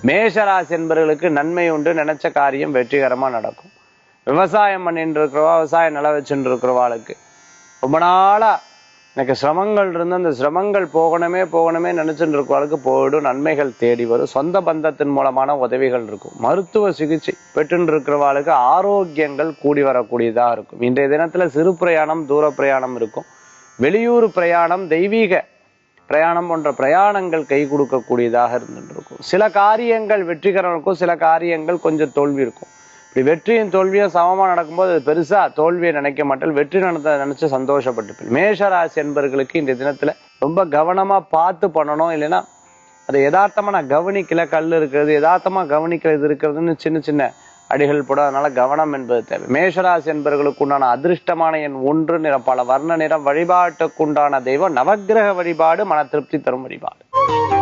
மேஷராசி என்பவர்களுக்கு நன்மை உண்டு நினைச்ச காரியம் வெற்றிகரமா நடக்கும் விவசாயம் பண்ணிட்டு இருக்கிறவா விவசாய நில வச்சுட்டு இருக்கிறவாளுக்கு ரொம்ப நாளா எனக்கு சிரமங்கள் இருந்து அந்த சிரமங்கள் போகணுமே போகணுமே நினைச்சுட்டு இருக்கிறவளுக்கு போயிடும் நன்மைகள் தேடி வரும் சொந்த பந்தத்தின் மூலமான உதவிகள் இருக்கும் மருத்துவ சிகிச்சை பெற்று இருக்கிறவாளுக்கு ஆரோக்கியங்கள் கூடி வரக்கூடியதா இருக்கும் இன்றைய தினத்துல சிறு பிரயாணம் தூர பிரயாணம் இருக்கும் வெளியூர் பிரயாணம் தெய்வீக பிரயாணம் போன்ற பிரயாணங்கள் கை கொடுக்கக்கூடியதாக இருந்துட்டு இருக்கும் சில காரியங்கள் வெற்றிகரம் இருக்கும் சில காரியங்கள் கொஞ்சம் தோல்வி இருக்கும் இப்படி வெற்றியும் தோல்வியும் சமமா நடக்கும்போது அது பெருசா தோல்வியை நினைக்க மாட்டேன் வெற்றி நடந்த நினைச்சு சந்தோஷப்பட்டு மேஷராசி என்பர்களுக்கு இந்த தினத்துல ரொம்ப கவனமா பார்த்து பண்ணணும் இல்லைன்னா அது யதார்த்தமா நான் கவனிக்கல கல் இருக்கிறது யதார்த்தமா கவனிக்கிறது இருக்கிறதுன்னு சின்ன சின்ன அடிகள் போட அதனால கவனம் என்பது தேவை மேஷராசி என்பவர்களுக்கு உண்டான அதிர்ஷ்டமான எண் ஒன்று நிறம் பல வர்ண நிறம் வழிபாட்டுக்குண்டான தெய்வம் நவக்கிரக வழிபாடு மன திருப்தி தரும் வழிபாடு